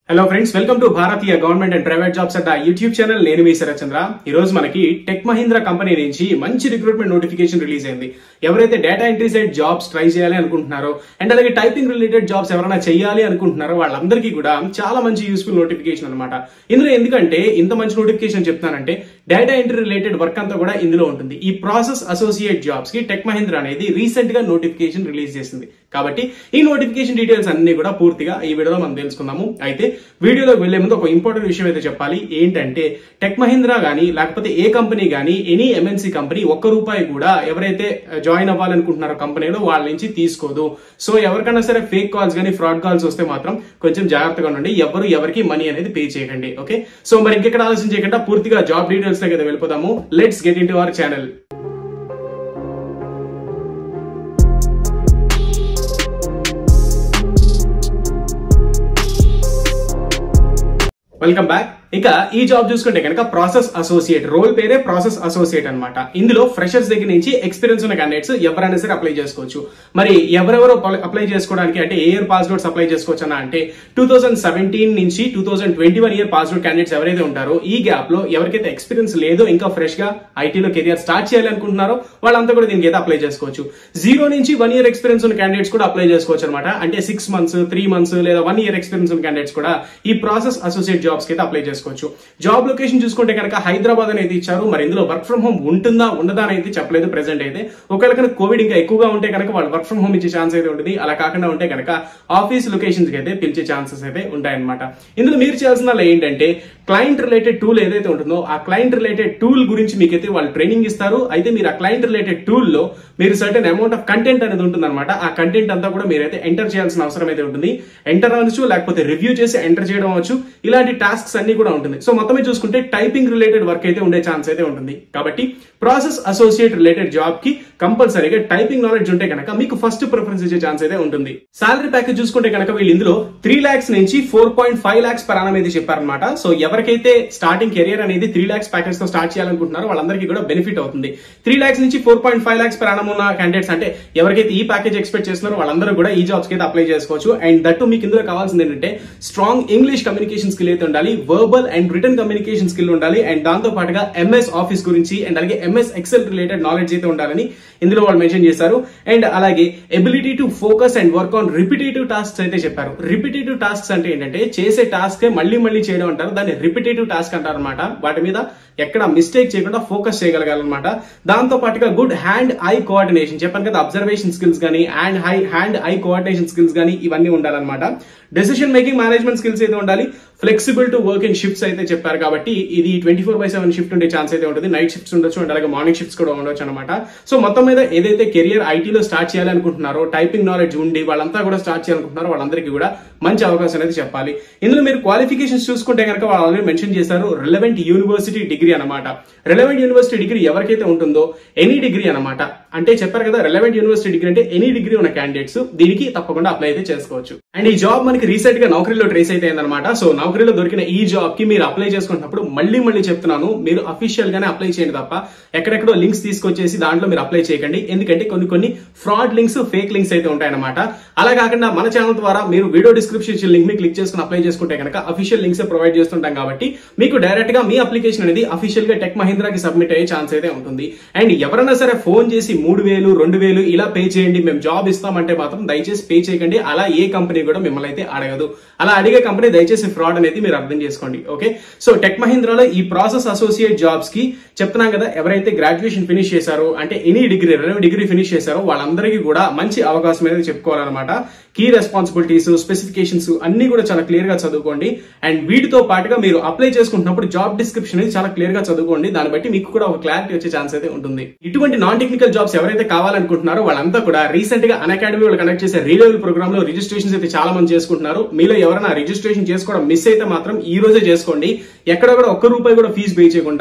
hello friends welcome to భారతీయ government and private jobs అడ్డా YouTube channel నేను మీ శరచంద్ర ఈ రోజు మనకి టెక్ మహీంద్రా కంపెనీ నుంచి మంచి రిక్రూట్మెంట్ నోటిఫికేషన్ రిలీజ్ అయింది ఎవరైతే data entry side jobs try చేయాలి అనుకుంటున్నారో అండ్ అలాగే టైపింగ్ రిలేటెడ్ జాబ్స్ ఎవరైనా చేయాలి అనుకుంటున్నారో వాళ్ళందరికీ కూడా చాలా మంచి యూస్ఫుల్ నోటిఫికేషన్ అనమాట ఇందులో ఎందుకంటే ఇంత మంచి నోటిఫికేషన్ చెప్తానంటే డేటా ఎంట్రీ రిలేటెడ్ వర్క్ అంతా కూడా ఇందులో ఉంటుంది ఈ ప్రాసెస్ అసోసియేట్ జాబ్స్ కి టెక్ మహీంద్రా అనేది రీసెంట్ గా నోటిఫికేషన్ రిలీజ్ చేసింది కాబట్టి ఈ నోటిఫికేషన్ డీటెయిల్స్ అన్ని కూడా పూర్తిగా ఈ వీడియోలో మనం తెలుసుకుందాము అయితే వీడియోలోకి వెళ్లే ముందు ఒక ఇంపార్టెంట్ విషయం అయితే చెప్పాలి ఏంటంటే టెక్ మహీంద్రా గానీ లేకపోతే ఏ కంపెనీ గానీ ఎనీ ఎంఎన్సీ కంపెనీ ఒక్క రూపాయి కూడా ఎవరైతే జాయిన్ అవ్వాలనుకుంటున్నారో కంపెనీలో వాళ్ళ నుంచి తీసుకోదు సో ఎవరికైనా సరే ఫేక్ కాల్స్ కానీ ఫ్రాడ్ కాల్స్ వస్తే మాత్రం కొంచెం జాగ్రత్తగా ఉండండి ఎవరు ఎవరికి మనీ అనేది పే చేయకండి ఓకే సో మరి ఇంకెక్కడ ఆలోచన చేయకుండా పూర్తిగా జాబ్ డీటెయిల్స్ దగ్గర వెళ్ళిపోదాము let's get into our channel welcome back ఇక ఈ జాబ్ చూసుకుంటే కనుక ప్రాసెస్ అసోసియేట్ రోల్ పేరే ప్రాసెస్ అసోసియేట్ అన్నమాట ఇందులో ఫ్రెషర్స్ దగ్గర నుంచి ఎక్స్పీరియన్స్ ఉన్న క్యాండిడేట్స్ ఎవరైనా సరే అప్లై చేసుకోవచ్చు మరి ఎవరెవరు అప్లై చేసుకోవడానికి అంటే ఏ ఇయర్ పాస్ అవుట్స్ అప్లై చేసుకోవచ్చు అన్న అంటే టూ థౌసండ్ సెవెంటీన్ నుంచి two thousand twenty one year pass out candidates ఎవరైతే ఉంటారో ఈ గ్యాప్ లో ఎవరికైతే ఎక్స్పీరియన్స్ లేదో ఇంకా ఫ్రెష్ గా ఐటీలో కెరియర్ స్టార్ట్ చేయాలి అనుకుంటున్నారో వాళ్ళంతా కూడా దీనికి అయితే అప్లై చేసుకోవచ్చు జీరో నుంచి వన్ ఇయర్ ఎక్స్పీరియన్స్ ఉన్న క్యాండిడేట్స్ కూడా అప్లై చేసుకోవచ్చు అనమాట అంటే సిక్స్ మంత్స్ త్రీ మంత్స్ లేదా వన్ ఇయర్ ఎక్స్పీరియన్స్ ఉన్న క్యాండిడేట్స్ కూడా ఈ ప్రాసెస్ అసోసియేట్ జాబ్స్ కి అయితే అప్లై చేసుకోవచ్చు జాబ్ లొకేషన్ చూసుకుంటే కనుక హైదరాబాద్ అనేది ఇచ్చారు మరి ఇందులో వర్క్ ఫ్రమ్ హోమ్ ఉంటుందా ఉండదా అని అయితే చెప్పలేదు ప్రెసెంట్ అయితే ఒకవేళ కనుక కోవిడ్ ఇంకా ఎక్కువగా ఉంటే కనుక వాళ్ళు వర్క్ ఫ్రమ్ హోమ్ ఇచ్చే ఛాన్స్ అయితే ఉంటుంది అలా కాకుండా ఉంటే కనుక ఆఫీస్ లొకేషన్స్ కి అయితే పిలిచే ఛాన్సెస్ అయితే ఉంటాయన్నమాట ఇందులో మీరు చేయాల్సిన ఏంటంటే క్లయింట్ రిలేటెడ్ టూల్ ఏదైతే ఉంటుందో ఆ క్లయింట్ రిలేటెడ్ టూల్ గురించి మీకైతే వాళ్ళు ట్రైనింగ్ ఇస్తారు అయితే మీరు ఆ క్లయింట్ రిలేటెడ్ టూల్ లో మీరు సర్టెన్ అమౌంట్ ఆఫ్ కంటెంట్ అనేది ఉంటుందన్నమాట ఆ కంటెంట్ అంతా కూడా మీరైతే ఎంటర్ చేయాల్సిన అవసరం అయితే ఉంటుంది ఎంటర్ అవ్వచ్చు లేకపోతే రివ్యూ చేసి ఎంటర్ చేయడం అవ్వచ్చు ఇలాంటి టాస్క్స్ అన్ని కూడా ఉంటుంది సో మొత్తమే చూసుకుంటే టైపింగ్ రిలేటెడ్ వర్క్ అయితే ఉండే ఛాన్స్ అయితే ఉంటుంది కాబట్టి ప్రాసెస్ అసోసియేట్ రిలేటెడ్ జాబ్ కి కంపల్సరీగా టైపింగ్ నాలెడ్జ్ ఉంటే కనుక మీకు ఫస్ట్ ప్రిఫరెన్స్ ఇచ్చే ఛాన్స్ అయితే ఉంటుంది సాలరీ ప్యాకేజ్ చూసుకుంటే కనుక వీళ్ళు ఇందులో త్రీ లాక్స్ నుంచి four point five lakhs per అనేది చెప్పారనమాట సో ఎవరికైతే స్టార్టింగ్ కెరియర్ అనేది త్రీ లాక్స్ ప్యాకేజ్ తో స్టార్ట్ చేయాలనుకుంటున్నారో వాళ్ళందరికీ కూడా బెనిఫిట్ అవుతుంది త్రీ లాక్స్ నుంచి four point five lakhs per ఉన్న క్యాండిడేట్స్ అంటే ఎవరికైతే ఈ ప్యాకేజ్ ఎక్స్పెక్ట్ చేస్తున్నారో వాళ్ళందరూ కూడా ఈ జాబ్స్ కి అయితే అప్లై చేసుకోవచ్చు అండ్ దట్టు మీకు ఇందులో కావాల్సింది ఏంటంటే స్ట్రాంగ్ ఇంగ్లీష్ కమ్యూనికేషన్ స్కిల్ అయితే ఉండాలి verbal and written communication skill ఉండాలి అండ్ దాంతో పాటుగా ఎంఎస్ ఆఫీస్ గురించి అండ్ అలాగే ఎంఎస్ ఎక్సెల్ రిలేటెడ్ నాలెడ్జ్ అయితే ఉండాలని ఇందులో వాళ్ళు మెన్షన్ చేశారు అండ్ అలాగే ability to focus and work on repetitive tasks అయితే చెప్పారు రిపిటేటివ్ టాస్క్స్ అంటే ఏంటంటే చేసే టాస్క్ మళ్ళీ మళ్ళీ చేయడం అంటారు దాన్ని రిపిటేటివ్ టాస్క్ అంటారు అనమాట వాటి మీద ఎక్కడ మిస్టేక్ చేయకుండా ఫోకస్ చేయగలగాలన్నమాట దాంతో పాటుగా గుడ్ హ్యాండ్ ఐ కోఆర్డినేషన్ చెప్పాను కదా అబ్జర్వేషన్ స్కిల్స్ కానీ and high hand eye coordination skills కానీ ఇవన్నీ ఉండాలన్నమాట డెసిషన్ మేకింగ్ మేనేజ్మెంట్ స్కిల్స్ అయితే ఉండాలి flexible to work in shifts అయితే చెప్పారు కాబట్టి ఇది twenty four by seven shift ఉండే ఛాన్స్ అయితే ఉంటుంది నైట్ షిఫ్ట్స్ ఉండొచ్చు అండ్ అలాగే మార్నింగ్ షిఫ్ట్స్ కూడా ఉండొచ్చు అనమాట సో మొత్తం మీద ఏదైతే కెరియర్ ఐటీలో స్టార్ట్ చేయాలనుకుంటున్నారో టైపింగ్ నాలెడ్జ్ ఉండి వాళ్ళంతా కూడా స్టార్ట్ చేయాలనుకుంటున్నారో వాళ్ళందరికీ కూడా మంచి అవకాశం అనేది చెప్పాలి ఇందులో మీరు క్వాలిఫికేషన్స్ చూసుకుంటే కనుక వాళ్ళు ఆల్రెడీ మెన్షన్ చేశారు రిలవెంట్ యూనివర్సిటీ డిగ్రీ అనమాట రిలవెంట్ యూనివర్సిటీ డిగ్రీ ఎవరికైతే ఉంటుందో ఎనీ డిగ్రీ అనమాట అంటే చెప్పారు కదా రిలవెంట్ యూనివర్సిటీ డిగ్రీ అంటే ఎనీ డిగ్రీ ఉన్న క్యాండిడేట్స్ దీనికి తప్పకుండా అప్లై అయితే చేసుకోవచ్చు అండ్ ఈ జాబ్ మనకి రీసెంట్ గా నౌకరీలో ట్రేస్ అయితే అయిందనమాట సో నౌకరీలో దొరికిన ఈ జాబ్ కి మీరు అప్లై చేసుకున్నప్పుడు మళ్ళీ మళ్ళీ చెప్తున్నాను మీరు అఫీషియల్ గానే అప్లై చేయండి తప్ప ఎక్కడెక్కడో లింక్స్ తీసుకొచ్చేసి దాంట్లో మీరు అప్లై చేయకండి ఎందుకంటే కొన్ని కొన్ని ఫ్రాడ్ లింక్స్ ఫేక్ లింక్స్ అయితే ఉంటాయన్నమాట అలా కాకుండా మన ఛానల్ ద్వారా మీరు వీడియో డిస్క్రిప్షన్ లింక్ ని క్లిక్ చేసుకుని అప్లై చేసుకుంటే కనుక అఫీషియల్ లింక్స్ ప్రొవైడ్ చేస్తుంటాం కాబట్టి మీకు డైరెక్ట్ గా మీ అప్లికేషన్ అనేది అఫీషియల్ గా టెక్ మహీంద్రాకి సబ్మిట్ అయ్యే ఛాన్స్ అయితే ఉంటుంది అండ్ ఎవరైనా సరే ఫోన్ చేసి మూడు వేలు రెండు వేలు ఇలా పే చేయండి మేము జాబ్ ఇస్తామంటే మాత్రం దయచేసి పే చేయకండి అలా ఏ కంపెనీ కూడా మిమ్మల్ని అయితే అడగదు అలా అడిగే కంపెనీ దయచేసి ఫ్రాడ్ అనేది మీరు అర్థం చేసుకోండి ఓకే సో టెక్ మహీంద్రాలో ఈ ప్రాసెస్ అసోసియేట్ జాబ్స్ కి చెప్తున్నాం కదా ఎవరైతే గ్రాడ్యుయేషన్ ఫినిష్ చేశారో అంటే any degree relevant degree finish చేశారో వాళ్ళందరికీ కూడా మంచి అవకాశం అనేది చెప్పుకోవాలన్నమాట కీ రెస్పాన్సిబిలిటీస్ స్పెసిఫికేషన్స్ అన్ని కూడా చాలా క్లియర్ గా చదువుకోండి అండ్ వీటితో పాటుగా మీరు అప్లై చేసుకుంటున్నప్పుడు జాబ్ డిస్క్రిప్షన్ అనేది చాలా క్లియర్ గా చదువుకోండి దాన్ని బట్టి మీకు కూడా ఒక క్లారిటీ వచ్చే ఛాన్స్ అయితే ఉంటుంది ఇటువంటి నాన్ టెక్నికల్ జాబ్స్ ఎవరైతే కావాలనుకుంటున్నారో వాళ్ళంతా కూడా రీసెంట్ గా అన్ అకాడమీ వాళ్ళు కండక్ట్ చేసే రీలెవెల్ ప్రోగ్రామ్ లో రిజిస్ట్రేషన్స్ అయితే చాలా మంది చేసుకుంటున్నారు మీలో ఎవరైనా రిజిస్ట్రేషన్ చేసుకోవడం మిస్ అయితే మాత్రం ఈ రోజే చేసుకోండి ఎక్కడ కూడా ఒక్క రూపాయి కూడా ఫీజు పే చేయకుండా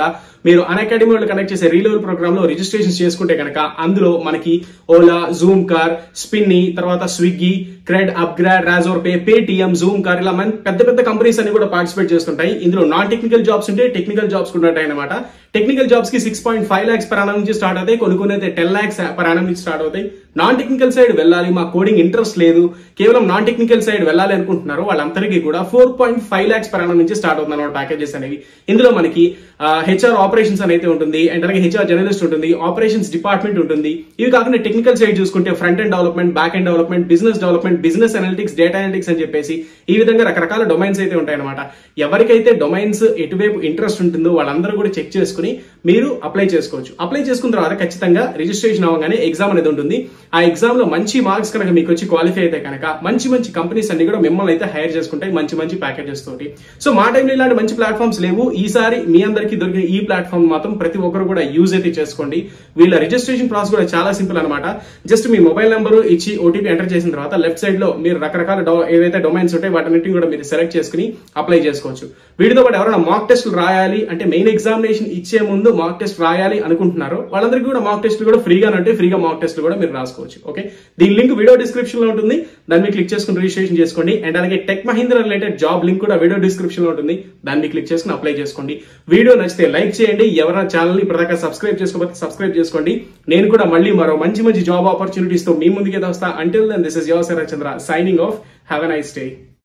మీరు అన్ అకాడమీ వాళ్ళు కనెక్ట్ చేసే రీలెవల్ ప్రోగ్రామ్ లో రిజిస్ట్రేషన్ చేసుకుంటే కనుక అందులో మనకి ఓలా జూమ్ కార్ స్పిన్ని తర్వాత Swiggy Cred upGrad Razorpay Paytm Zoomcar ఇలా మన పెద్ద పెద్ద కంపెనీస్ అన్ని కూడా పార్టిసిపేట్ చేస్తుంటాయి ఇందులో నాన్ టెక్నికల్ జాబ్స్ ఉంటే టెక్నికల్ జాబ్స్ కూడా ఉంటాయి అనమాట టెక్నికల్ జాబ్స్ కి six point five lakhs per annum నుంచి స్టార్ట్ అవుతాయి కొన్ని కొన్ని అయితే టెన్ లాక్స్ per annum నుంచి స్టార్ట్ అవుతాయి నాన్ టెక్నికల్ సైడ్ వెళ్ళాలి మా కోడింగ్ ఇంట్రెస్ట్ లేదు కేవలం నాన్ టెక్నికల్ సైడ్ వెళ్ళాలి అనుకుంటున్నారు వాళ్ళందరికీ కూడా four point five lakhs per annum నుంచి స్టార్ట్ అవుతుంది అనమాట ప్యాకేజెస్ అనేవి ఇందులో మనకి హెచ్ఆర్ ఆపరేషన్స్ అనేది ఉంటుంది అండ్ అలాగే హెచ్ఆర్ జర్నలిస్ట్ ఉంటుంది ఆపరేషన్స్ డిపార్ట్మెంట్ ఉంటుంది ఇవి కాకుండా టెక్నికల్ సైడ్ చూసుకుంటే front and development back and development business development business analytics data analytics అని చెప్పేసి ఈ విధంగా రకరకాల డొమైన్స్ అయితే ఉంటాయి అనమాట ఎవరికైతే డొమైన్స్ ఎటువైపు ఇంట్రెస్ట్ ఉంటుందో వాళ్ళందరూ కూడా చెక్ చేసుకుని మీరు అప్లై చేసుకోవచ్చు అప్లై చేసుకున్న తర్వాత ఖచ్చితంగా రిజిస్ట్రేషన్ అవ్వగానే ఎగ్జామ్ అనేది ఉంటుంది ఆ ఎగ్జామ్ లో మంచి మార్క్స్ కనుక మీకు వచ్చి క్వాలిఫై అయితే కనుక మంచి మంచి కంపెనీస్ అన్ని కూడా మిమ్మల్ని అయితే హైర్ చేసుకుంటాయి మంచి మంచి ప్యాకేజెస్ తోటి సో మా టైంలో ఇలాంటి మంచి ప్లాట్ఫామ్స్ లేవు ఈసారి మీ అందరికీ దొరికిన ఈ ప్లాట్ఫామ్ మాత్రం ప్రతి ఒక్కరు కూడా యూజ్ అయితే చేసుకోండి వీళ్ళ రిజిస్ట్రేషన్ ప్రాసెస్ కూడా చాలా సింపుల్ అనమాట జస్ట్ మీ మొబైల్ నెంబర్ ఇచ్చి ఓటీపీ ఎంటర్ చేసిన తర్వాత లెఫ్ట్ సైడ్ లో మీరు రకరకాల డొ- ఏవైతే డొమైన్స్ ఉంటాయి వాటన్నిటిని కూడా మీరు సెలెక్ట్ చేసుకుని అప్లై చేసుకోవచ్చు వీటితో పాటు ఎవరైనా మాక్ టెస్ట్ రాయాలి అంటే మెయిన్ ఎగ్జామినేషన్ ఇచ్చే ముందు మాక్ టెస్ట్ రాయాలి అనుకుంటున్నారో వాళ్ళందరికీ కూడా మాక్ టెస్ట్ కూడా ఫ్రీగా అంటే ఫ్రీగా మాక్ టెస్ట్ కూడా మీరు రాసుకోవచ్చు ఓకే దీని లింక్ వీడియో డిస్క్రిప్షన్ లో ఉంటుంది దాన్ని మీరు క్లిక్ చేసుకుని రిజిస్ట్రేషన్ చేసుకోండి అండ్ అలాగే tech Mahindra related job link కూడా వీడియో డిస్క్రిప్షన్ లో ఉంటుంది దాన్ని మీరు క్లిక్ చేసుకుని అప్లై చేసుకోండి వీడియో నచ్చితే లైక్ చేయండి ఎవరైనా ఛానల్ ని ఇప్పటిదాకా సబ్స్క్రైబ్ చేసుకోకపోతే సబ్స్క్రైబ్ చేసుకోండి నేను కూడా మళ్ళీ మరో మంచి మంచి జాబ్ ఆపర్చునిటీస్ తో మీ ముందుకే వస్తా until then this is your Chandra signing off have a nice day